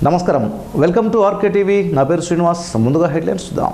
నమస్కారం welcome to RK TV నా పేరు శ్రీనివాస్ ముందుగా హెడ్లైన్స్ చూద్దాం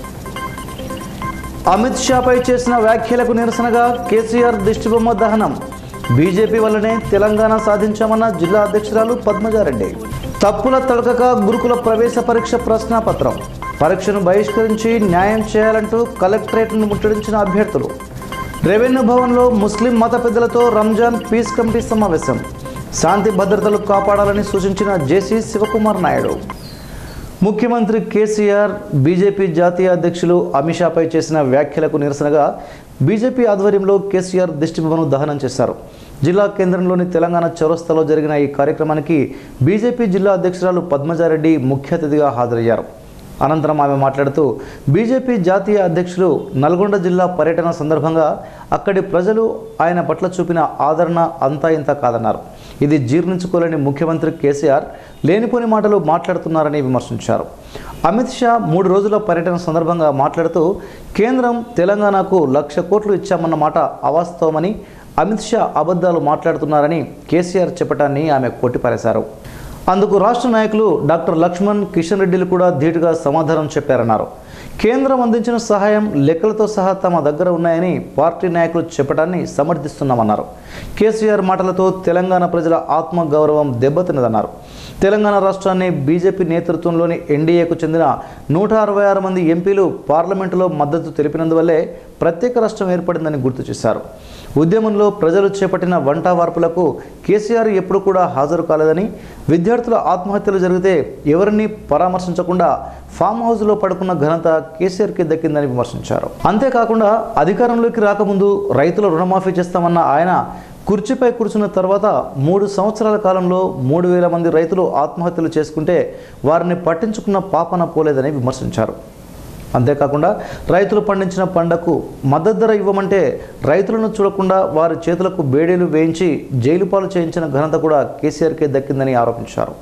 అమిత్ షాపై చేసిన వ్యాఖ్యలకు నిరసనగా కేసీఆర్ దిష్టిబొమ్మ దహనం బీజేపీ వల్లనే తెలంగాణ సాధించామన్న జిల్లా అధ్యక్షురాలు పద్మజారెడ్డి తప్పుల తడకక గురుకుల ప్రవేశ పరీక్ష ప్రశ్నాపత్రం పరీక్షను బహిష్కరించి న్యాయం చేయాలంటూ కలెక్టరేట్ను ముట్టడించిన అభ్యర్థులు రెవెన్యూ భవన్లో ముస్లిం మత పెద్దలతో రంజాన్ పీస్ కమిటీ సమావేశం శాంతి భద్రతలు కాపాడాలని సూచించిన జేసీ శివకుమార్ నాయుడు ముఖ్యమంత్రి కేసీఆర్ బీజేపీ జాతీయ అధ్యక్షులు అమిత్ షాపై చేసిన వ్యాఖ్యలకు నిరసనగా బీజేపీ ఆధ్వర్యంలో కేసీఆర్ దిష్టిబొమ్మను దహనం చేశారు జిల్లా కేంద్రంలోని తెలంగాణ చౌరస్తాలో జరిగిన ఈ కార్యక్రమానికి బీజేపీ జిల్లా అధ్యక్షురాలు పద్మజారెడ్డి ముఖ్య అతిథిగా హాజరయ్యారు అనంతరం ఆమె మాట్లాడుతూ బీజేపీ జాతీయ అధ్యక్షులు నల్గొండ జిల్లా పర్యటన సందర్భంగా అక్కడి ప్రజలు ఆయన పట్ల చూపిన ఆదరణ అంతా ఇంత కాదన్నారు ఇది జీర్ణించుకోలేని ముఖ్యమంత్రి కేసీఆర్ లేనిపోని మాటలు మాట్లాడుతున్నారని విమర్శించారు అమిత్ షా మూడు రోజుల పర్యటన సందర్భంగా మాట్లాడుతూ కేంద్రం తెలంగాణకు లక్ష కోట్లు ఇచ్చామన్న మాట అవాస్తవమని అమిత్ షా అబద్ధాలు మాట్లాడుతున్నారని కేసీఆర్ చెప్పటాన్ని ఆమె కొట్టిపారేశారు అందుకు రాష్ట్ర నాయకులు డాక్టర్ లక్ష్మణ్ కిషన్ రెడ్డిలు కూడా ధీటుగా సమాధానం చెప్పారన్నారు కేంద్రం అందించిన సహాయం లెక్కలతో సహా తమ దగ్గర ఉన్నాయని పార్టీ నాయకులు చెప్పడాన్ని సమర్థిస్తున్నామన్నారు కేసీఆర్ మాటలతో తెలంగాణ ప్రజల ఆత్మగౌరవం దెబ్బతిన్నదన్నారు తెలంగాణ రాష్ట్రాన్ని బీజేపీ నేతృత్వంలోని ఎన్డీఏకు చెందిన నూట అరవై ఆరు మంది ఎంపీలు పార్లమెంటులో మద్దతు తెలిపినందువల్లే ప్రత్యేక రాష్ట్రం ఏర్పడిందని గుర్తు చేశారు ఉద్యమంలో ప్రజలు చేపట్టిన వంట వార్పులకు కేసీఆర్ ఎప్పుడు కూడా హాజరు కాలేదని విద్యార్థుల ఆత్మహత్యలు జరిగితే ఎవరిని పరామర్శించకుండా ఫామ్ హౌస్లో పడుకున్న ఘనత కేసీఆర్కి దక్కిందని విమర్శించారు అంతేకాకుండా అధికారంలోకి రాకముందు రైతుల రుణమాఫీ చేస్తామన్న ఆయన కుర్చీపై కూర్చున్న తర్వాత మూడు సంవత్సరాల కాలంలో మూడు వేల మంది రైతులు ఆత్మహత్యలు చేసుకుంటే వారిని పట్టించుకున్న పాపన పోలేదని విమర్శించారు అంతేకాకుండా రైతులు పండించిన పంటకు మద్దతు ధర ఇవ్వమంటే రైతులను చూడకుండా వారి చేతులకు బేడీలు వేయించి జైలు పాలు చేయించిన ఘనత కూడా కేసీఆర్కే దక్కిందని ఆరోపించారు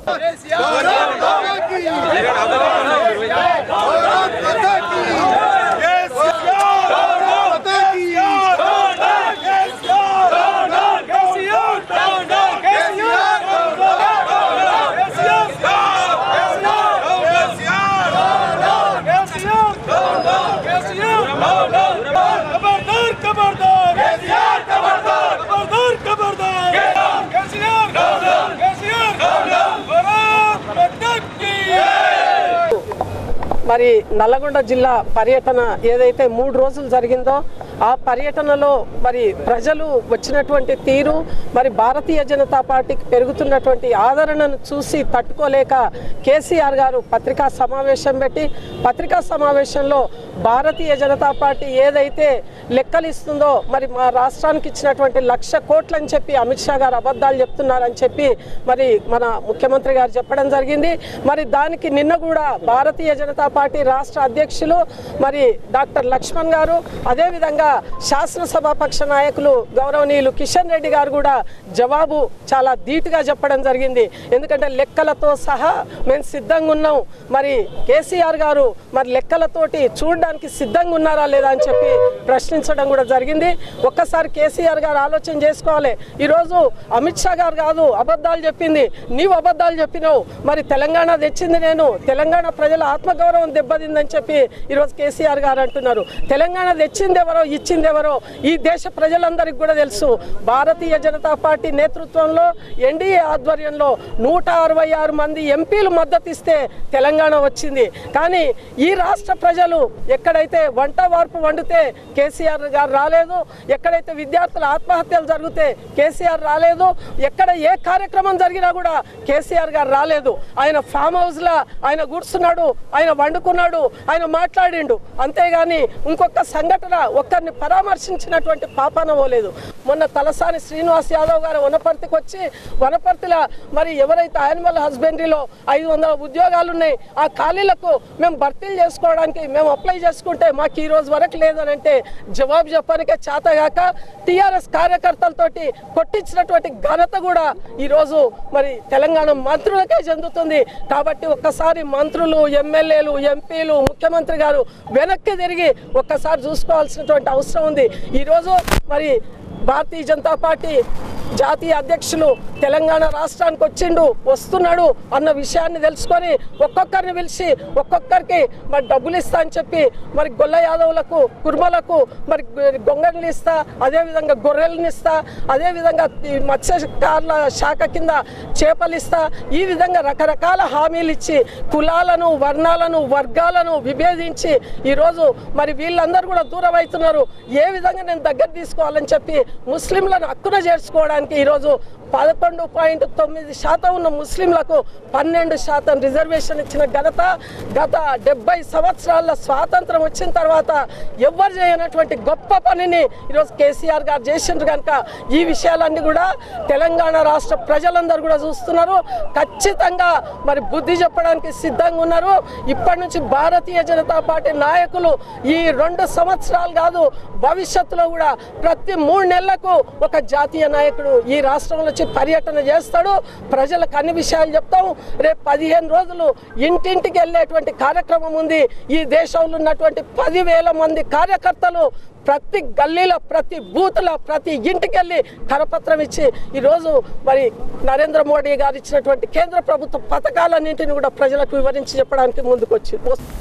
खबरदार खबरदार केसीआर खबरदार खबरदार खबरदार केसीआर खबरदार केसीआर खबरदार भारत माता की మరి నల్లగొండ జిల్లా పర్యటన ఏదైతే మూడు రోజులు జరిగిందో ఆ పర్యటనలో మరి ప్రజలు వచ్చినటువంటి తీరు మరి భారతీయ జనతా పార్టీకి పెరుగుతున్నటువంటి ఆదరణను చూసి తట్టుకోలేక కేసీఆర్ గారు పత్రికా సమావేశం పెట్టి పత్రికా సమావేశంలో భారతీయ జనతా పార్టీ ఏదైతే లెక్కలు ఇస్తుందో మరి మా రాష్ట్రానికి ఇచ్చినటువంటి లక్ష కోట్లని చెప్పి అమిత్ షా గారు అబద్ధాలు చెప్తున్నారని చెప్పి మరి మన ముఖ్యమంత్రి గారు చెప్పడం జరిగింది మరి దానికి నిన్న కూడా భారతీయ జనతా పార్టీ రాష్ట్ర అధ్యక్షులు మరి డాక్టర్ లక్ష్మణ్ గారు అదేవిధంగా శాసనసభ పక్ష నాయకులు గౌరవనీయులు కిషన్ రెడ్డి గారు కూడా జవాబు చాలా ధీటుగా చెప్పడం జరిగింది ఎందుకంటే లెక్కలతో సహా మేము సిద్ధంగా ఉన్నాం మరి కేసీఆర్ గారు మరి లెక్కలతోటి చూడడానికి సిద్ధంగా ఉన్నారా లేదా అని చెప్పి ప్రశ్నించడం కూడా జరిగింది ఒక్కసారి కేసీఆర్ గారు ఆలోచన చేసుకోవాలి ఈరోజు అమిత్ షా గారు కాదు అబద్ధాలు చెప్పింది నీవు అబద్ధాలు చెప్పినావు మరి తెలంగాణ తెచ్చింది నేను తెలంగాణ ప్రజల ఆత్మగౌరవం దెబ్బతిందని చెప్పి ఈరోజు కేసీఆర్ గారు అంటున్నారు తెలంగాణ తెచ్చింది ఎవరో ఇచ్చింది ఎవరో ఈ దేశ ప్రజలందరికీ కూడా తెలుసు భారతీయ జనతా పార్టీ నేతృత్వంలో ఎన్డీఏ ఆధ్వర్యంలో నూట అరవై ఆరు మంది ఎంపీలు మద్దతు ఇస్తే తెలంగాణ వచ్చింది కానీ ఈ రాష్ట్ర ప్రజలు ఎక్కడైతే వంట వార్పు వండితే కేసీఆర్ గారు రాలేదు ఎక్కడైతే విద్యార్థుల ఆత్మహత్యలు జరిగితే కేసీఆర్ రాలేదు ఎక్కడ ఏ కార్యక్రమం జరిగినా కూడా కేసీఆర్ గారు రాలేదు ఆయన ఫామ్ హౌస్లో ఆయన కూర్చున్నాడు ఆయన వండుకున్నాడు ఆయన మాట్లాడిండు అంతేగాని ఇంకొక సంఘటన ఒక్కరిని పరామర్శించినటువంటి పాపాన పోలేదు మొన్న తలసాని శ్రీనివాస్ యాదవ్ గారు వనపర్తికి వచ్చి వనపర్తిలో మరి ఎవరైతే యానిమల్ హస్బెండరీలో ఐదు వందల ఉద్యోగాలు ఉన్నాయి ఆ ఖాళీలకు మేము భర్తీలు చేసుకోవడానికి మేము అప్లై చేసుకుంటే మాకు ఈ రోజు వరకు లేదని అంటే జవాబు చెప్పడానికే చేతగాక టీఆర్ఎస్ కార్యకర్తలతోటి కొట్టించినటువంటి ఘనత కూడా ఈరోజు మరి తెలంగాణ మంత్రులకే చెందుతుంది కాబట్టి ఒక్కసారి మంత్రులు ఎమ్మెల్యేలు ఎంపీలు ముఖ్యమంత్రి గారు వెనక్కి తిరిగి ఒక్కసారి చూసుకోవాల్సినటువంటి అవసరం ఉంది ఈరోజు మరి భారతీయ జనతా పార్టీ జాతీయ అధ్యక్షులు తెలంగాణ రాష్ట్రానికి వచ్చిండు వస్తున్నాడు అన్న విషయాన్ని తెలుసుకొని ఒక్కొక్కరిని పిలిచి ఒక్కొక్కరికి మరి డబ్బులు ఇస్తా అని చెప్పి మరి గొల్ల యాదవులకు కుర్మలకు మరి గొంగళ్ళు ఇస్తా అదేవిధంగా గొర్రెలను ఇస్తా అదేవిధంగా ఈ మత్స్యకారుల శాఖ కింద చేపలు ఇస్తా ఈ విధంగా రకరకాల హామీలు ఇచ్చి కులాలను వర్ణాలను వర్గాలను విభేదించి ఈరోజు మరి వీళ్ళందరూ కూడా దూరం అవుతున్నారు ఏ విధంగా నేను దగ్గర తీసుకోవాలని చెప్పి ముస్లింలను హక్కున చేర్చుకోవడానికి ఈరోజు పదకొండు పాయింట్ తొమ్మిది శాతం ఉన్న ముస్లింలకు పన్నెండు శాతం రిజర్వేషన్ ఇచ్చిన ఘనత గత డెబ్బై సంవత్సరాల స్వాతంత్రం వచ్చిన తర్వాత ఎవ్వరు చేయనటువంటి గొప్ప పనిని ఈరోజు కేసీఆర్ గారు చేసిండ్రు కనుక ఈ విషయాలన్నీ కూడా తెలంగాణ రాష్ట్ర ప్రజలందరూ కూడా చూస్తున్నారు ఖచ్చితంగా మరి బుద్ధి చెప్పడానికి సిద్ధంగా ఉన్నారు ఇప్పటి నుంచి భారతీయ జనతా పార్టీ నాయకులు ఈ రెండు సంవత్సరాలు కాదు భవిష్యత్తులో కూడా ప్రతి మూడు నెలలకు ఒక జాతీయ నాయకుడు ఈ రాష్ట్రంలో వచ్చి పర్యటన చేస్తాడు ప్రజలకు అన్ని విషయాలు చెప్తాం రేపు పదిహేను రోజులు ఇంటింటికి వెళ్ళేటువంటి కార్యక్రమం ఉంది ఈ దేశంలో ఉన్నటువంటి పదివేల మంది కార్యకర్తలు ప్రతి గల్లీలో ప్రతి బూత్లో ప్రతి ఇంటికి వెళ్ళి కరపత్రం ఇచ్చి ఈరోజు మరి నరేంద్ర మోడీ గారు ఇచ్చినటువంటి కేంద్ర ప్రభుత్వ పథకాలన్నింటిని కూడా ప్రజలకు వివరించి చెప్పడానికి ముందుకు వచ్చి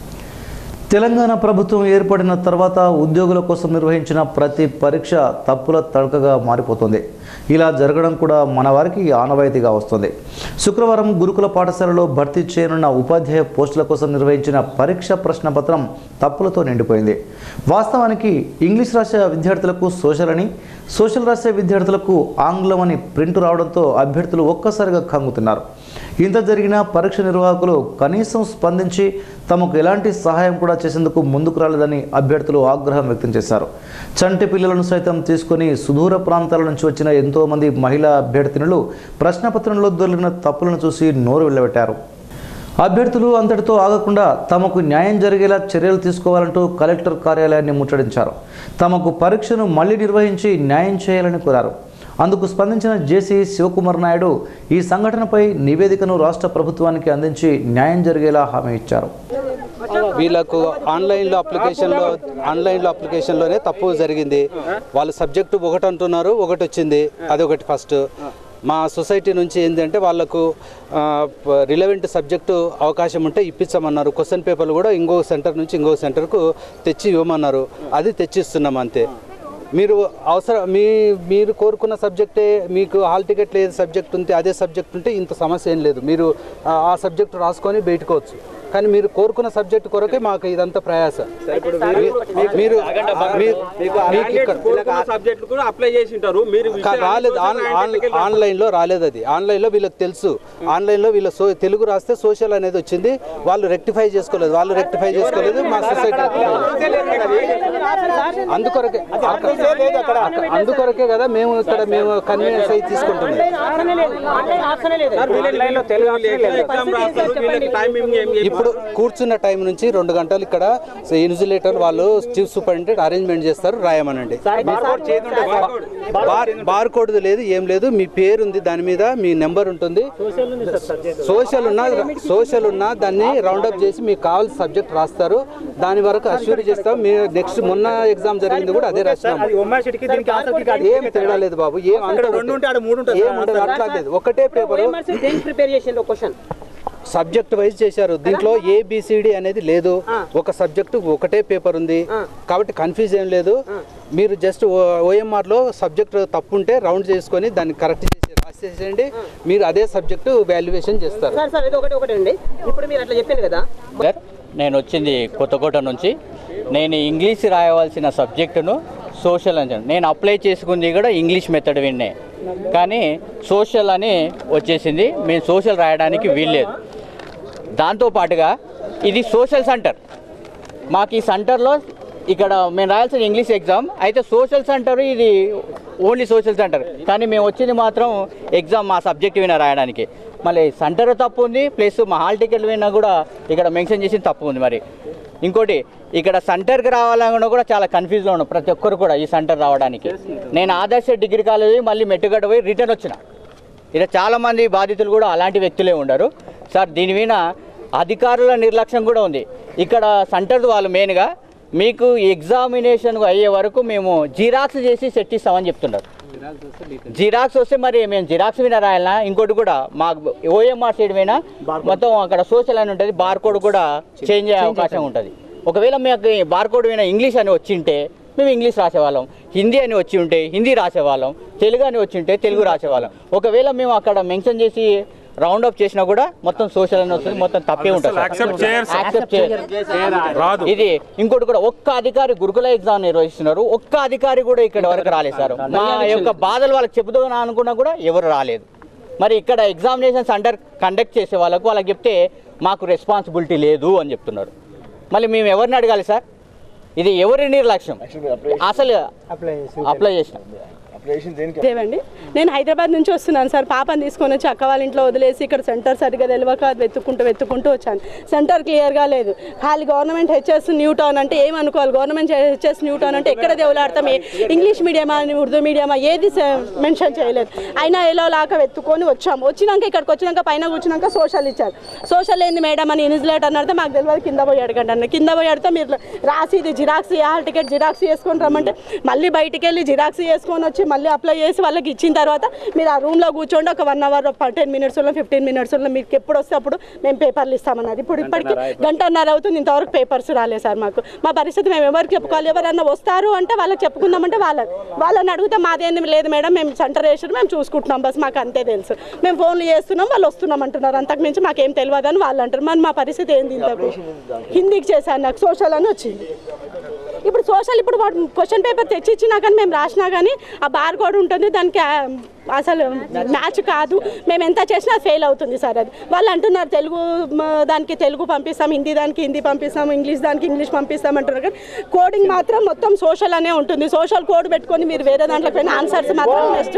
తెలంగాణ ప్రభుత్వం ఏర్పడిన తర్వాత ఉద్యోగుల కోసం నిర్వహించిన ప్రతి పరీక్ష తప్పుల తడకగా మారిపోతుంది ఇలా జరగడం కూడా మన వారికి ఆనవాయితీగా వస్తుంది శుక్రవారం గురుకుల పాఠశాలలో భర్తీ చేయనున్న ఉపాధ్యాయ పోస్టుల కోసం నిర్వహించిన పరీక్ష ప్రశ్నపత్రం తప్పులతో నిండిపోయింది వాస్తవానికి ఇంగ్లీష్ రాసే విద్యార్థులకు సోషల్ అని సోషల్ రాసే విద్యార్థులకు ఆంగ్లం అని ప్రింట్ రావడంతో అభ్యర్థులు ఒక్కసారిగా కంగుతున్నారు ఇంత జరిగిన పరీక్ష నిర్వాహకులు కనీసం స్పందించి తమకు ఎలాంటి సహాయం కూడా చేసేందుకు ముందుకు రాలేదని అభ్యర్థులు ఆగ్రహం వ్యక్తం చేశారు చంటి పిల్లలను సైతం తీసుకొని సుదూర ప్రాంతాల నుంచి వచ్చిన ఎంతోమంది మహిళా అభ్యర్థినులు ప్రశ్నపత్రంలో దొరికిన తప్పులను చూసి నోరు వెళ్ళబెట్టారు అభ్యర్థులు అంతటితో ఆగకుండా తమకు న్యాయం జరిగేలా చర్యలు తీసుకోవాలంటూ కలెక్టర్ కార్యాలయాన్ని ముట్టడించారు తమకు పరీక్షను మళ్లీ నిర్వహించి న్యాయం చేయాలని కోరారు అందుకు స్పందించిన జేసీ శివకుమార్ నాయుడు ఈ సంఘటనపై నివేదికను రాష్ట్ర ప్రభుత్వానికి అందించి న్యాయం జరిగేలా హామీ ఇచ్చారు వీళ్ళకు ఆన్లైన్లో అప్లికేషన్లో ఆన్లైన్లో అప్లికేషన్లోనే తప్పు జరిగింది వాళ్ళు సబ్జెక్టు ఒకటి అంటున్నారు ఒకటి వచ్చింది అది ఒకటి ఫస్ట్ మా సొసైటీ నుంచి ఏంటంటే వాళ్ళకు రిలవెంట్ సబ్జెక్టు అవకాశం ఉంటే ఇప్పించమన్నారు క్వశ్చన్ పేపర్లు కూడా ఇంకో సెంటర్ నుంచి ఇంకో సెంటర్కు తెచ్చి ఇవ్వమన్నారు అది తెచ్చిస్తున్నాం అంతే మీరు అవసరం మీ మీరు కోరుకున్న సబ్జెక్టే మీకు హాల్ టికెట్ లేదు సబ్జెక్ట్ ఉంటే అదే సబ్జెక్ట్ ఉంటే ఇంత సమస్య ఏం లేదు మీరు ఆ- ఆ సబ్జెక్ట్ రాసుకొని బయటకోవచ్చు కానీ మీరు కోరుకున్న సబ్జెక్ట్ కొరకే మాకు ఇదంతా ప్రయాస మీ- మీరు మీ- మీకు ఇక్కడ సబ్జెక్టులు కూడా అప్లై చేసి ఉంటారు మీరు కా- రాలేదు ఆన్- ఆన్- ఆన్లైన్లో రాలేదు అది ఆన్లైన్లో వీళ్ళకి తెలుసు ఆన్లైన్లో వీళ్ళ సో తెలుగు రాస్తే సోషల్ అనేది వచ్చింది వాళ్ళు రెక్టిఫై చేసుకోలేదు వాళ్ళు రెక్టిఫై చేసుకోలేదు మా సొసైటీ అందుకొరకే అక్కడ- అందుకొరకే కదా మేము ఇక్కడ మేము కన్వీనియన్స్ అయ్యి తీసుకుంటున్నాం ఎగ్జామ్ రాస్తారు వీళ్ళకి టైమింగ్ ఏం ఇప్పుడు కూర్చున్న టైం నుంచి రెండు గంటలు ఇక్కడ ఇన్సులేటర్ వాళ్ళు చీఫ్ సూపరింటెండెంట్ అరేంజ్మెంట్ చేస్తారు రాయమనండి బార్ బార్ కోడ్ లేదు ఏం లేదు మీ పేరు ఉంది దాని మీద మీ నెంబర్ ఉంటుంది సోషల్ ఉన్నా సోషల్ ఉన్నా దాన్ని రౌండ్ అప్ చేసి మీకు కావాల్సిన సబ్జెక్ట్ రాస్తారు దాని వరకు అష్యూర్ చేస్తాం మీరు నెక్స్ట్ మొన్న ఎగ్జామ్ జరిగింది కూడా అదే రాసినాము ఏం తేడా లేదు బాబు ఏం అంత రెండు ఉంటే ఆడ మూడు ఉంటుంది ఏం ఉండదు అట్లా లేదు ఒకటే పేపర్ ప్రిపేర్ చేసిండు క్వశ్చన్ సబ్జెక్ట్ వైజ్ చేశారు దీంట్లో ఏబిసిడి అనేది లేదు ఒక సబ్జెక్టు ఒకటే పేపర్ ఉంది కాబట్టి కన్ఫ్యూజ్ ఏం లేదు మీరు జస్ట్ ఓఎంఆర్ లో సబ్జెక్ట్ తప్పు ఉంటే రౌండ్ చేసుకొని దాన్ని కరెక్ట్ చేసి రాసేసేయండి మీరు అదే సబ్జెక్టు వాల్యుయేషన్ చేస్తారు సార్ సార్ ఇది ఒకటి ఒకటి అండి ఇప్పుడు మీరు అట్లా చెప్పారు కదా సార్ నేను వచ్చింది కొత్తకోట నుంచి నేను ఇంగ్లీష్ రాయవలసిన సబ్జెక్టును సోషల్ అని చెప్పాను. నేను అప్లై చేసుకుంది కూడా ఇంగ్లీష్ మెథడ్ విన్నే కానీ సోషల్ అని వచ్చేసింది మేము సోషల్ రాయడానికి వీల్లేదు దాంతోపాటుగా ఇది సోషల్ సెంటర్ మాకు ఈ సెంటర్లో ఇక్కడ మేము రాయాల్సిన ఇంగ్లీష్ ఎగ్జామ్ అయితే సోషల్ సెంటర్ ఇది ఓన్లీ సోషల్ సెంటర్ కానీ మేము వచ్చింది మాత్రం ఎగ్జామ్ మా సబ్జెక్ట్ విన రాయడానికి మళ్ళీ సెంటర్ తప్పు ఉంది ప్లస్ మా హాల్ టికెట్ విన్నా కూడా ఇక్కడ మెన్షన్ చేసిన తప్పు ఉంది మరి ఇంకోటి ఇక్కడ సెంటర్కి రావాలన్నా కూడా చాలా కన్ఫ్యూజ్లో ఉన్నాం ప్రతి ఒక్కరు కూడా ఈ సెంటర్ రావడానికి నేను ఆదర్శ డిగ్రీ కాలేజీ మళ్ళీ మెట్టుగడ్డ పోయి రిటర్న్ వచ్చిన ఇక్కడ చాలామంది బాధితులు కూడా అలాంటి వ్యక్తులే ఉండరు సార్ దీని మీద అధికారుల నిర్లక్ష్యం కూడా ఉంది ఇక్కడ సెంటర్ వాళ్ళు మెయిన్గా మీకు ఎగ్జామినేషన్ అయ్యే వరకు మేము జిరాక్స్ చేసి సెట్ ఇస్తామని చెప్తున్నారు జిరాక్స్ వస్తే మరి మేము జిరాక్స్ మీద రాయాలనా ఇంకోటి కూడా మా ఓఎంఆర్ సైడ్ మీద మొత్తం అక్కడ సోషల్ అని ఉంటుంది బార్ కోడ్ కూడా చేంజ్ అయ్యే అవకాశం ఉంటుంది ఒకవేళ మీకు బార్ కోడ్ మీద ఇంగ్లీష్ అని వచ్చింటే మేము ఇంగ్లీష్ రాసేవాళ్ళం హిందీ అని వచ్చి ఉంటే హిందీ రాసేవాళ్ళం తెలుగు అని వచ్చి ఉంటే తెలుగు రాసేవాళ్ళం ఒకవేళ మేము అక్కడ మెన్షన్ చేసి రౌండ్ అప్ చేసినా కూడా మొత్తం సోషల్ అని వస్తుంది మొత్తం తప్పే ఉంటుంది సార్. accept చేయరు సార్. Accept చేయరు. రాదు ఇది ఇంకోటి కూడా ఒక్క అధికారి గురుకుల ఎగ్జామ్ నిర్వహిస్తున్నారు ఒక్క అధికారి కూడా ఇక్కడ వరకు రాలేదు సార్ మా యొక్క బాధలు వాళ్ళకి చెబుదాం అనుకున్నా కూడా ఎవరు రాలేదు మరి ఇక్కడ ఎగ్జామినేషన్స్ అండర్ కండక్ట్ చేసే వాళ్ళకు వాళ్ళకి చెప్తే మాకు రెస్పాన్సిబిలిటీ లేదు అని చెప్తున్నారు మళ్ళీ మేము ఎవరిని అడగాలి సార్ ఇది ఎవరి నిర్లక్ష్యం అసలు అప్లై చేసినాం దేవండి నేను హైదరాబాద్ నుంచి వస్తున్నాను సార్ పాపని తీసుకొని వచ్చి అక్క వాళ్ళ ఇంట్లో వదిలేసి ఇక్కడ సెంటర్ సరిగ్గా తెలియక అది వెతుక్కుంటూ వెతుక్కుంటూ వచ్చాను సెంటర్ క్లియర్గా లేదు ఖాళీ గవర్నమెంట్ హెచ్ఎస్ న్యూ టౌన్ అంటే ఏమనుకోవాలి గవర్నమెంట్ హెచ్ఎస్ న్యూ టౌన్ అంటే ఎక్కడ దేవులాడతాం ఏ- ఇంగ్లీష్ మీడియమా ఉర్దూ మీడియమా ఏది మెన్షన్ చేయలేదు అయినా ఎలా లాగా వెతుక్కొని వచ్చాము వచ్చినాక ఇక్కడికి వచ్చినాక పైన కూర్చున్నాక సోషల్ ఇచ్చారు సోషల్ ఏంది మేడం అని ఇన్సులేటర్ అడితే మాకు తెలియదు కింద పోయి అడగండి అన్న కింద పోయి అడిగితే మీరు రాసి ఇది జిరాక్స్ హాల్ టికెట్ జిరాక్స్ చేసుకొని రమ్మంటే మళ్ళీ బయటికి వెళ్ళి జిరాక్స్ చేసుకొని వచ్చి మళ్ళీ అప్లై చేసి వాళ్ళకి ఇచ్చిన తర్వాత మీరు ఆ రూమ్లో కూర్చోండి ఒక వన్ అవర్ టెన్ మినిట్స్లో ఫిఫ్టీన్ మినిట్స్లో మీకు ఎప్పుడు వస్తే అప్పుడు మేము పేపర్లు ఇస్తామన్నది ఇప్పుడు ఇప్పటికి గంటన్నర అవుతుంది ఇంతవరకు పేపర్స్ రాలేదు సార్ మాకు మా పరిస్థితి మేము ఎవరికి చెప్పుకోవాలి ఎవరన్నా వస్తారు అంటే వాళ్ళకి చెప్పుకుందామంటే వాళ్ళ వాళ్ళని అడిగితే మాదేంది లేదు మేడం మేము సెంటర్ వేసారు మేము చూసుకుంటున్నాం బస్ మాకు అంతే తెలుసు మేము ఫోన్లు చేస్తున్నాం వాళ్ళు వస్తున్నాం అంటున్నారు అంతకు మించి మాకేం తెలియదు అని వాళ్ళు అంటారు మరి మా పరిస్థితి ఏంది ఇంతకు హిందీకి చేశాను నాకు సోషల్ అని వచ్చింది ఇప్పుడు సోషల్ ఇప్పుడు క్వశ్చన్ పేపర్ తెచ్చి ఇచ్చినా కానీ మేము రాసినా కానీ ఆ బార్ కోడ్ ఉంటుంది దానికి ఆ, అసలు మ్యాచ్ కాదు మేము ఎంత చేసినా ఫెయిల్ అవుతుంది సార్ అది వాళ్ళు అంటున్నారు తెలుగు మ, దానికి తెలుగు పంపిస్తాం హిందీ దానికి హిందీ పంపిస్తాం ఇంగ్లీష్ దానికి ఇంగ్లీష్ పంపిస్తాం అంటున్నారు కానీ కోడింగ్ మాత్రం మొత్తం సోషల్ అనే ఉంటుంది సోషల్ కోడ్ పెట్టుకొని మీరు వేరే దాంట్లో పోయిన ఆన్సర్స్ మాత్రం నెక్స్ట్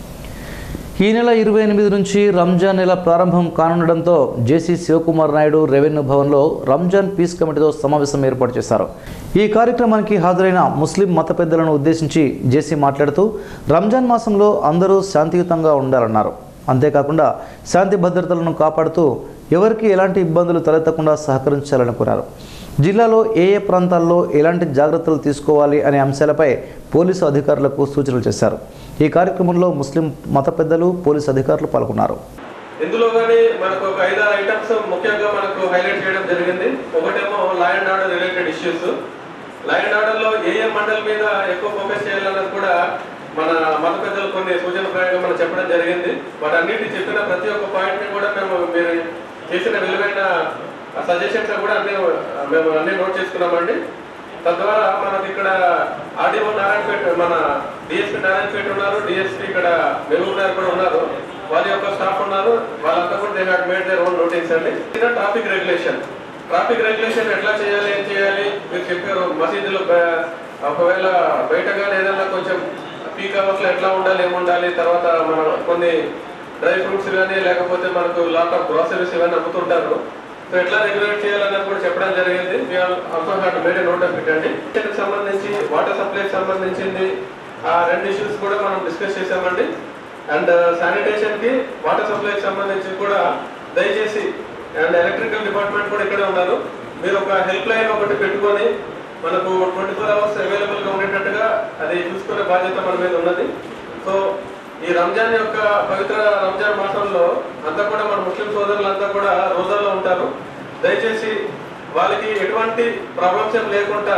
ఈ నెల ఇరవై ఎనిమిది నుంచి రంజాన్ నెల ప్రారంభం కానుండడంతో జేసీ శివకుమార్ నాయుడు రెవెన్యూ భవన్లో రంజాన్ పీస్ కమిటీతో సమావేశం ఏర్పాటు చేశారు ఈ కార్యక్రమానికి హాజరైన ముస్లిం మత పెద్దలను ఉద్దేశించి జేసీ మాట్లాడుతూ రంజాన్ మాసంలో అందరూ శాంతియుతంగా ఉండాలన్నారు అంతేకాకుండా శాంతి భద్రతలను కాపాడుతూ ఎవరికి ఎలాంటి ఇబ్బందులు తలెత్తకుండా సహకరించాలని కోరారు జిల్లాలో ఏ ఏ ప్రాంతాల్లో ఎలాంటి జాగ్రత్తలు తీసుకోవాలి అనే అంశాలపై పోలీసు అధికారులకు సూచనలు చేశారు ఈ కార్యక్రమంలో ముస్లిం మత పెద్దలు పోలీసు అధికారులు పాల్గొన్నారు ఇందులో కానీ మనకు ఒక ఐదారు ఐటమ్స్ ముఖ్యంగా మనకు హైలైట్ చేయడం జరిగింది ఒకటేమో law and order related issues law and order లో ఏ ఏ మండల్ మీద ఎక్కువ ఫోకస్ చేయాలన్నది కూడా మన మత పెద్దలు కొన్ని సూచన ప్రయోగం మనం చెప్పడం జరిగింది వాటన్నిటి చెప్పిన ప్రతి ఒక్క పాయింట్ ని కూడా మేము మీరు చేసిన విలువైన సజెషన్స్ కూడా అన్ని మేము అన్ని నోట్ చేసుకున్నామండి తద్వారా మనకి ఇక్కడ ఆర్డీఓ నారాయణపేట మన డిఎస్పీ నారాయణపేట ఉన్నారు డిఎస్పీ ఇక్కడ మెహబూబ్ నగర్ కూడా ఉన్నారు వాళ్ళ యొక్క స్టాఫ్ ఉన్నారు వాళ్ళంతా కూడా they had made their own notice అండి ట్రాఫిక్ రెగ్యులేషన్ ట్రాఫిక్ రెగ్యులేషన్ ఎట్లా చేయాలి ఏం చేయాలి మీరు చెప్పారు మసీదులు బ- ఒకవేళ బయట కానీ ఏదైనా కొంచెం పీక్ అవర్స్ లో ఎట్లా ఉండాలి ఏమి ఉండాలి తర్వాత మన కొన్ని డ్రై ఫ్రూట్స్ కానీ లేకపోతే మనకు లాట్ ఆఫ్ గ్రోసరీస్ ఇవన్నీ అమ్ముతుంటారు సో ఎట్లా రెగ్యులేట్ చేయాలన్నది కూడా చెప్పడం జరిగింది also had made note of it అండి కి సంబంధించి వాటర్ సప్లైకి సంబంధించింది ఆ రెండు ఇష్యూస్ కూడా మనం డిస్కస్ చేసామండి అండ్ శానిటేషన్ కి వాటర్ సప్లైకి సంబంధించి కూడా దయచేసి అండ్ ఎలక్ట్రికల్ డిపార్ట్మెంట్ కూడా ఇక్కడే ఉన్నారు మీరు ఒక హెల్ప్ లైన్ ఒకటి పెట్టుకొని మనకు ట్వంటీ ఫోర్ అవర్స్ అవైలబుల్ గా ఉండేటట్టుగా అది చూసుకునే బాధ్యత మన మీద ఉన్నది సో ఈ రంజాన్ యొక్క పవిత్ర రంజాన్ మాసంలో అంతా కూడా మన ముస్లిం సోదరులంతా కూడా రోజాల్లో ఉంటారు దయచేసి వాళ్ళకి ఎటువంటి ప్రాబ్లమ్స్ ఏం లేకుండా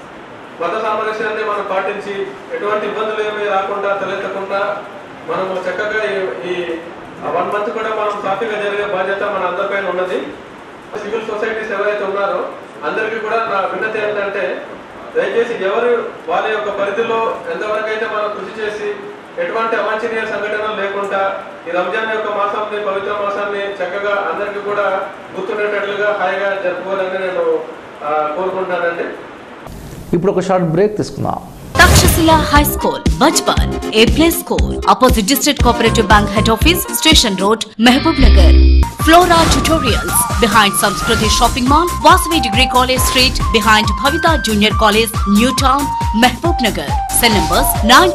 మత సామరస్యాన్ని మనం పాటించి ఎటువంటి ఇబ్బందులు ఏమీ రాకుండా తలెత్తకుండా మనము చక్కగా ఈ- ఈ వన్ మంత్ కూడా మనం సాఫీగా జరిగే బాధ్యత మన అందరిపైన ఉన్నది సివిల్ సొసైటీస్ ఎవరైతే ఉన్నారో అందరికీ కూడా నా విన్నతి ఏంటంటే దయచేసి ఎవరు వాళ్ళ యొక్క పరిధిలో ఎంతవరకు అయితే మనం కృషి చేసి ఎటువంటి అవాంఛనీయ సంఘటనలు లేకుండా ఈ రంజాన్ యొక్క మాసాన్ని పవిత్ర మాసాన్ని చక్కగా అందరికీ కూడా గుర్తుండేటట్లుగా హాయిగా జరుపుకోవాలని నేను ఆ, కోరుకుంటున్నానండి ఇప్పుడు ఒక షార్ట్ బ్రేక్ తీసుకుందాం Takshashila High School, Bajpan, A Play School, opposite District Cooperative Bank Head Office, Station Road, Mehboob Nagar. Flora Tutorials, behind Samskriti Shopping Mall, Vasavi Degree College Street, behind Bhavita Junior College, New Town, Mehboob Nagar. Cell numbers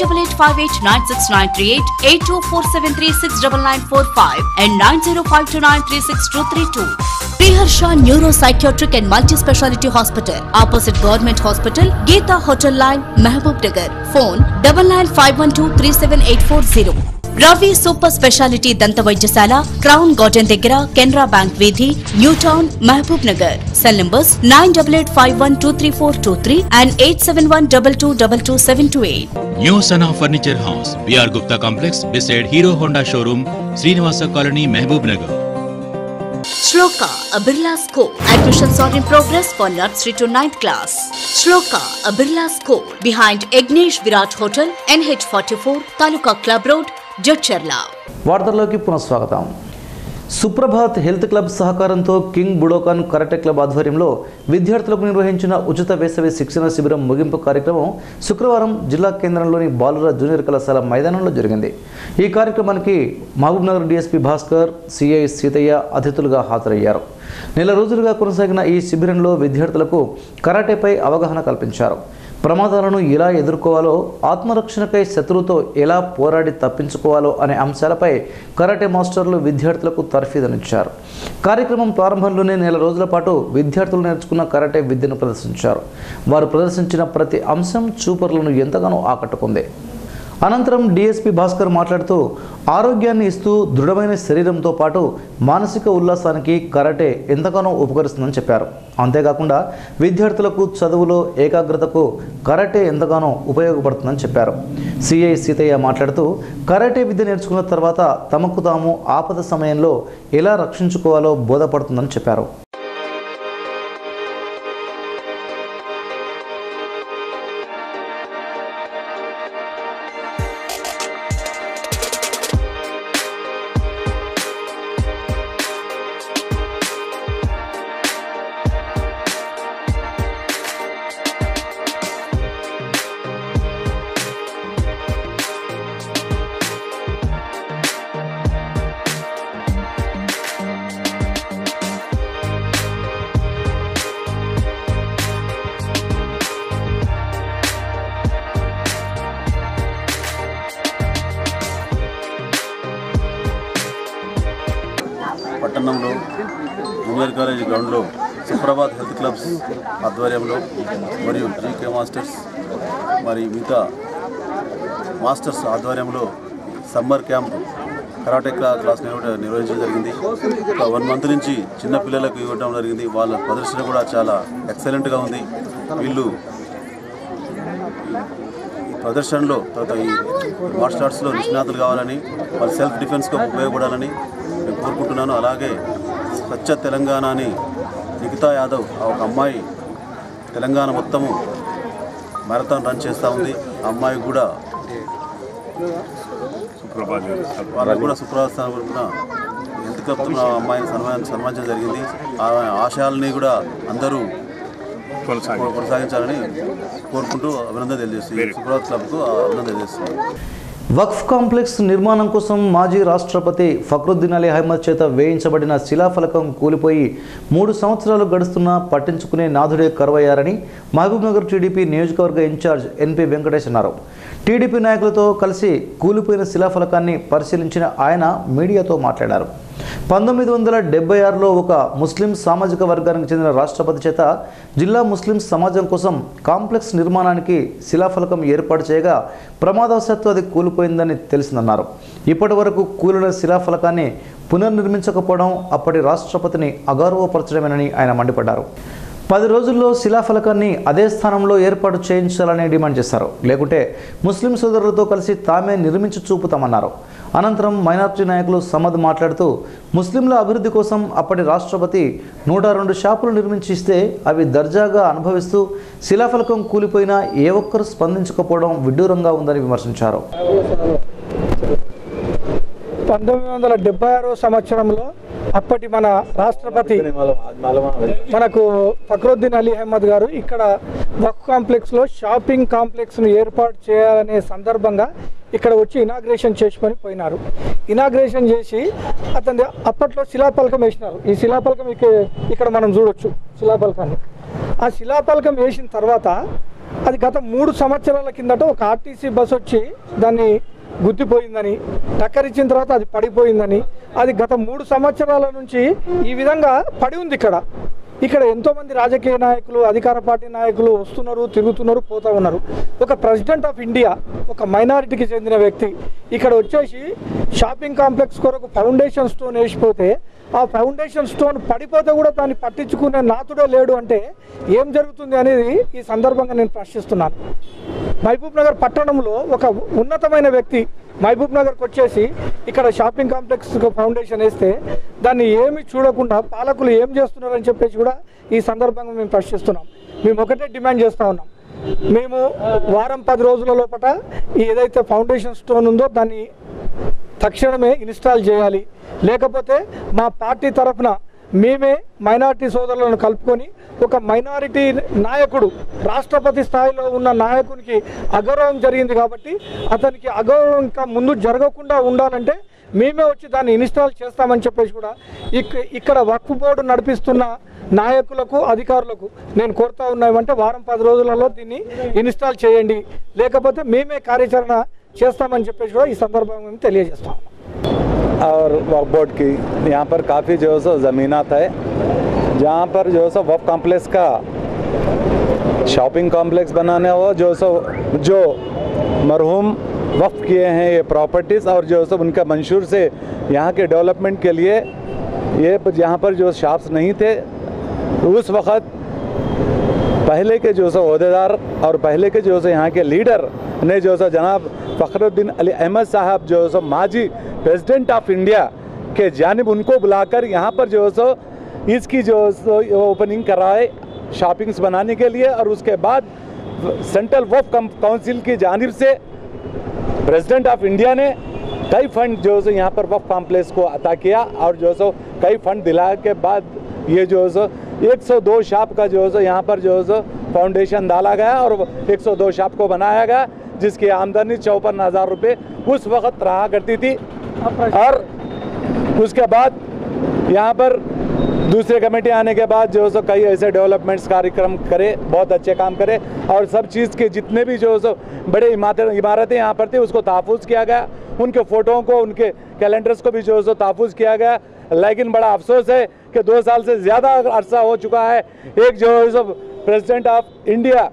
9885896938, 8247369945 and 9052936232. Priharsha Neuro Psychiatric and Multi Speciality Hospital, opposite Government Hospital, Geeta Hotel Line, Mehboob Nagar. Phone double nine five one two three seven eight four zero. Ravi super speciality దంత వైద్యశాల crown garden దగ్గర Canara bank వీధి new town Mahabubnagar cell numbers nine double eight five one two three four two three and eight seven one double two double two seven two eight new Sana furniture house BR Gupta complex beside Hero Honda showroom Srinivasa colony Mahabubnagar Shloka, a Birla School. Admissions are in progress for nursery to 9th class. Shloka, a Birla School. Behind Ignesh Virat Hotel, NH44, Taluka Club Road, Jodcherla. వార్తల్లోకి పునఃస్వాగతం Suprabhat health club సహకారంతో King Budokan karate club ఆధ్వర్యంలో విద్యార్థులకు నిర్వహించిన ఉచిత వేసవి శిక్షణ శిబిరం ముగింపు కార్యక్రమం శుక్రవారం జిల్లా కేంద్రంలోని బాలుర జూనియర్ కళాశాల మైదానంలో జరిగింది ఈ కార్యక్రమానికి మహబూబ్నగర్ డీఎస్పీ భాస్కర్ సిఐ సీతయ్య అతిథులుగా హాజరయ్యారు నెల రోజులుగా కొనసాగిన ఈ శిబిరంలో విద్యార్థులకు కరాటేపై అవగాహన కల్పించారు ప్రమాదాలను ఎలా ఎదుర్కోవాలో ఆత్మరక్షణకై శత్రువుతో ఎలా పోరాడి తప్పించుకోవాలో అనే అంశాలపై కరాటే మాస్టర్లు విద్యార్థులకు తర్ఫీదునిచ్చారు కార్యక్రమం ప్రారంభంలోనే నెల రోజుల పాటు విద్యార్థులు నేర్చుకున్న కరాటే విద్యను ప్రదర్శించారు వారు ప్రదర్శించిన ప్రతి అంశం చూపర్లను ఎంతగానో ఆకట్టుకుంది అనంతరం డిఎస్పి భాస్కర్ మాట్లాడుతూ ఆరోగ్యాన్ని ఇస్తూ దృఢమైన శరీరంతో పాటు మానసిక ఉల్లాసానికి కరాటే ఎంతగానో ఉపకరిస్తుందని చెప్పారు అంతేకాకుండా విద్యార్థులకు చదువులో ఏకాగ్రతకు కరాటే ఎంతగానో ఉపయోగపడుతుందని చెప్పారు సిఐ సీతయ్య మాట్లాడుతూ కరాటే విద్య నేర్చుకున్న తర్వాత తమకు తాము ఆపద సమయంలో ఎలా రక్షించుకోవాలో బోధపడుతుందని చెప్పారు పట్టణంలో జూనియర్ కాలేజ్ గ్రౌండ్లో సుప్రభాత్ హెల్త్ క్లబ్స్ ఆధ్వర్యంలో మరియు జీకే మాస్టర్స్ మరి మిగతా మాస్టర్స్ ఆధ్వర్యంలో సమ్మర్ క్యాంప్ కరాటే క్లా క్లాస్ నిర్వ నిర్వహించడం జరిగింది ఒక వన్ మంత్ నుంచి చిన్న పిల్లలకు ఇవ్వడం జరిగింది వాళ్ళ ప్రదర్శన కూడా చాలా ఎక్సలెంట్గా ఉంది వీళ్ళు ఈ ప్రదర్శనలో తర్వాత ఈ మార్షల్ ఆర్ట్స్లో నిష్ణాతులు కావాలని వాళ్ళ సెల్ఫ్ డిఫెన్స్గా ఉపయోగపడాలని నేను కోరుకుంటున్నాను అలాగే స్వచ్ఛ తెలంగాణ అని నిఖితా యాదవ్ ఆ ఒక అమ్మాయి తెలంగాణ మొత్తము మ్యారథాన్ రన్ చేస్తూ ఉంది ఆ అమ్మాయి కూడా వాళ్ళకు కూడా సుప్రభాతం కూడా ఎంత కప్తున్న ఆ అమ్మాయిని సన్మానం సన్మానించడం జరిగింది ఆ ఆశయాలని కూడా అందరూ కొనసాగించాలని కోరుకుంటూ అభినందన తెలియజేస్తుంది సుప్రభాత్ క్లబ్కు అభినందన తెలియజేస్తున్నాను వక్ఫ్ కాంప్లెక్స్ నిర్మాణం కోసం మాజీ రాష్ట్రపతి ఫక్రుద్దీన్ అలీ అహ్మద్ చేత వేయించబడిన శిలాఫలకం కూలిపోయి మూడు సంవత్సరాలు గడుస్తున్నా పట్టించుకునే నాథుడే కరువయ్యారని మహబూబ్నగర్ టీడీపీ నియోజకవర్గ ఇన్ఛార్జ్ ఎన్పి వెంకటేష్ అన్నారు టీడీపీ నాయకులతో కలిసి కూలిపోయిన శిలాఫలకాన్ని పరిశీలించిన ఆయన మీడియాతో మాట్లాడారు పంతొమ్మిది వందల డెబ్బై ఆరులో ఒక ముస్లిం సామాజిక వర్గానికి చెందిన రాష్ట్రపతి చేత జిల్లా ముస్లిం సమాజం కోసం కాంప్లెక్స్ నిర్మాణానికి శిలాఫలకం ఏర్పాటు చేయగా ప్రమాదవశాత్తు అది కూలిపోయిందని తెలిసిందన్నారు ఇప్పటి వరకు కూలిన శిలాఫలకాన్ని పునర్నిర్మించకపోవడం అప్పటి రాష్ట్రపతిని అగౌరవపరచడమేనని ఆయన మండిపడ్డారు పది రోజుల్లో శిలాఫలకాన్ని అదే స్థానంలో ఏర్పాటు చేయించాలని డిమాండ్ చేశారు లేకుంటే ముస్లిం సోదరులతో కలిసి తామే నిర్మించి చూపుతామన్నారు అనంతరం మైనార్టీ నాయకులు సమద్ మాట్లాడుతూ ముస్లింల అభివృద్ధి కోసం అప్పటి రాష్ట్రపతి నూట రెండు షాపులు నిర్మించి ఇస్తే అవి దర్జాగా అనుభవిస్తూ శిలాఫలకం కూలిపోయినా ఏ ఒక్కరు స్పందించకపోవడం విడ్డూరంగా ఉందని విమర్శించారు పంతొమ్మిది వందల డెబ్బై ఆరో సంవత్సరంలో అప్పటి మన రాష్ట్రపతి మనకు ఫక్రుద్దీన్ అలీ అహ్మద్ గారు ఇక్కడ వక్ కాంప్లెక్స్లో షాపింగ్ కాంప్లెక్స్ను ఏర్పాటు చేయాలనే సందర్భంగా ఇక్కడ వచ్చి ఇనాగ్రేషన్ చేసుకొని పోయినారు ఇనాగ్రేషన్ చేసి అతని అప్పట్లో శిలాపలకం వేసినారు ఈ శిలాపలకం ఇక ఇక్కడ మనం చూడొచ్చు శిలాపలకాన్ని ఆ శిలాపలకం వేసిన తర్వాత అది గత మూడు సంవత్సరాల కిందట ఒక ఆర్టీసీ బస్ వచ్చి దాన్ని గుద్దిపోయిందని టక్కర్ ఇచ్చిన తర్వాత అది పడిపోయిందని అది గత మూడు సంవత్సరాల నుంచి ఈ విధంగా పడి ఉంది ఇక్కడ ఇక్కడ ఎంతోమంది రాజకీయ నాయకులు అధికార పార్టీ నాయకులు వస్తున్నారు తిరుగుతున్నారు పోతూ ఉన్నారు ఒక ప్రెసిడెంట్ ఆఫ్ ఇండియా ఒక మైనారిటీకి చెందిన వ్యక్తి ఇక్కడ వచ్చేసి షాపింగ్ కాంప్లెక్స్ కొరకు ఫౌండేషన్ స్టోన్ వేసిపోతే ఆ ఫౌండేషన్ స్టోన్ పడిపోతే కూడా దాన్ని పట్టించుకునే నాతుడే లేడు అంటే ఏం జరుగుతుంది అనేది ఈ సందర్భంగా నేను ప్రశ్నిస్తున్నాను మహబూబ్ నగర్ పట్టణంలో ఒక ఉన్నతమైన వ్యక్తి మహబూబ్ నగర్కి వచ్చేసి ఇక్కడ షాపింగ్ కాంప్లెక్స్ ఫౌండేషన్ వేస్తే దాన్ని ఏమి చూడకుండా పాలకులు ఏం చేస్తున్నారని చెప్పేసి కూడా ఈ సందర్భంగా మేము ప్రశ్నిస్తున్నాం మేము ఒకటే డిమాండ్ చేస్తూ ఉన్నాం మేము వారం పది రోజుల లోపల ఏదైతే ఫౌండేషన్ స్టోన్ ఉందో దాన్ని తక్షణమే ఇన్స్టాల్ చేయాలి లేకపోతే మా పార్టీ తరఫున మేమే మైనారిటీ సోదరులను కలుపుకొని ఒక మైనారిటీ నాయకుడు రాష్ట్రపతి స్థాయిలో ఉన్న నాయకునికి అగౌరవం జరిగింది కాబట్టి అతనికి అగౌరవం ఇంకా ముందు జరగకుండా ఉండాలంటే మేమే వచ్చి దాన్ని ఇన్స్టాల్ చేస్తామని చెప్పేసి కూడా ఇక్ ఇక్కడ వక్ఫ్ బోర్డు నడిపిస్తున్న నాయకులకు అధికారులకు నేను కోరుతా ఉన్నామంటే వారం పది రోజులలో దీన్ని ఇన్స్టాల్ చేయండి లేకపోతే మేమే కార్యాచరణ చేస్తామని చెప్పేసి కూడా ఈ సందర్భంగా మేము తెలియజేస్తాం और वक्फ बोर्ड की यहाँ पर काफ़ी जो है सो ज़मीनात है जहाँ पर जो है सो वफ कॉम्प्लेक्स का शॉपिंग कॉम्प्लेक्स बनाने हो जो सो जो मरहूम वक्फ किए हैं ये प्रॉपर्टीज़ और जो सब उनका मंशूर से यहाँ के डेवलपमेंट के लिए ये यहाँ पर जो शॉप्स नहीं थे उस वक़्त पहले के जो सो अहदेदार और पहले के जो सो यहाँ के लीडर ने जो सो जनाब फ़खरुद्दीन अली अहमद साहब जो सो माजी प्रेसिडेंट ऑफ इंडिया के जानब उनको बुलाकर यहाँ पर जो सो इसकी जो सो ओपनिंग कराए शॉपिंग्स बनाने के लिए और उसके बाद सेंट्रल वफ काउंसिल की जानब से प्रेसिडेंट ऑफ इंडिया ने कई फंड जो सो यहाँ पर वफ कॉम्प्लेक्स को अता किया और जो सो कई फंड दिला के बाद ये जो सो 102 शॉप का जो सो यहाँ पर जो सो फाउंडेशन डाला गया और 102 शॉप को बनाया गया जिसकी आमदनी चौपन हज़ार रुपये उस वक्त रहा करती थी और उसके बाद यहाँ पर दूसरे कमेटी आने के बाद जो सो कई ऐसे डेवलपमेंट्स कार्यक्रम करे बहुत अच्छे काम करे और सब चीज़ के जितने भी जो सो बड़े इमारतें इमारतें यहाँ पर थी उसको तहफ़ किया गया उनके फ़ोटोओं को उनके कैलेंडर्स को भी जो सो तहफ़ किया गया लेकिन बड़ा अफसोस है कि दो साल से ज़्यादा अरसा हो चुका है एक जो है सो प्रेसिडेंट ऑफ इंडिया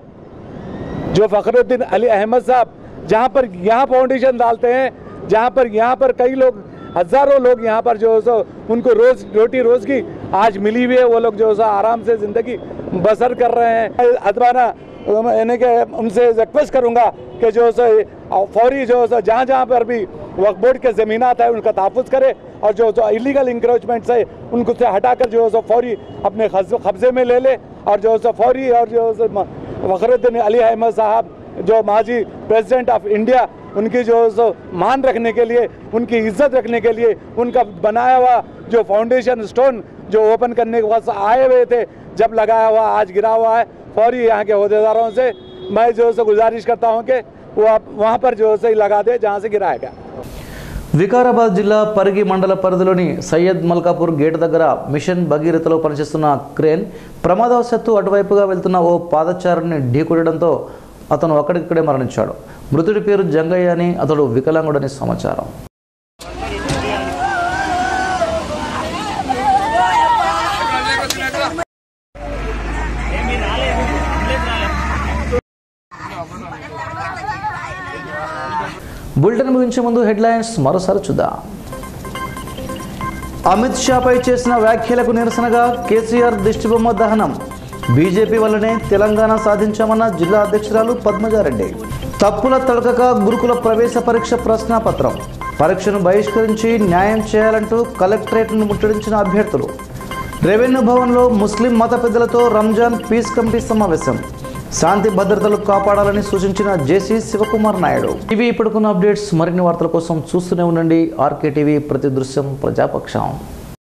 जो फ़खरुद्दीन अली अहमद साहब जहाँ पर यहाँ फाउंडेशन डालते हैं जहाँ पर यहाँ पर कई लोग हज़ारों लोग यहाँ पर जो है सो उनको रोज़ रोटी रोज़ की आज मिली हुई है वो लोग जो है सो आराम से ज़िंदगी बसर कर रहे हैं अदबाना यानी कि उनसे रिक्वेस्ट करूँगा कि जो है सो फौरी जो है सो जहाँ जहाँ पर भी वक्फ बोर्ड के ज़मीनात है उनका तहफ़ करे और जो जो इलीगल इंक्रोचमेंट्स है उनको से हटाकर जो है सो फौरी अपने कब्ज़े में ले ले और जो है सो फौरी और जो है सो फ़खरुद्दीन अली अहमद साहब जो माजी प्रेसिडेंट ऑफ इंडिया उनकी जो सो मान रखने के लिए उनकी इज्जत रखने के लिए उनका बनाया हुआ जो फाउंडेशन स्टोन जो ओपन करने के बाद आए हुए थे जब लगाया हुआ आज गिरा हुआ है फौरी यहाँ के अहदेदारों से मैं जो है गुजारिश करता हूँ कि वो आप वहाँ पर जो है लगा दे जहाँ से गिराया गया వికారాబాద్ జిల్లా పరిగి మండల పరిధిలోని సయ్యద్ మల్కాపూర్ గేట్ దగ్గర మిషన్ భగీరథలో పనిచేస్తున్న క్రేన్ ప్రమాదవశాత్తు అటువైపుగా వెళ్తున్న ఓ పాదచారిని ఢీకొట్టడంతో అతను అక్కడిక్కడే మరణించాడు మృతుడి పేరు జంగయ్య అని అతడు వికలాంగుడని సమాచారం బులెటిన్ ముగించే ముందు హెడ్లైన్స్ మరోసారి చూద్దాం అమిత్ షాపై చేసిన వ్యాఖ్యలకు నిరసనగా కేసీఆర్ దిష్టిబొమ్మ దహనం బీజేపీ వల్లనే తెలంగాణ సాధించామన్న జిల్లా అధ్యక్షురాలు పద్మజారెడ్డి తప్పుల తడకక గురుకుల ప్రవేశ పరీక్ష ప్రశ్నాపత్రం పరీక్షను బహిష్కరించి న్యాయం చేయాలంటూ కలెక్టరేట్ను ముట్టడించిన అభ్యర్థులు రెవెన్యూ భవన్లో ముస్లిం మత పెద్దలతో రంజాన్ పీస్ కమిటీ సమావేశం శాంతి భద్రతలు కాపాడాలని సూచించిన జేసీ శివకుమార్ నాయుడు ఇవి ఇప్పటికున్న అప్డేట్స్ మరిన్ని వార్తల కోసం చూస్తూనే ఉండండి ఆర్కే టీవీ ప్రతి దృశ్యం ప్రజాపక్షం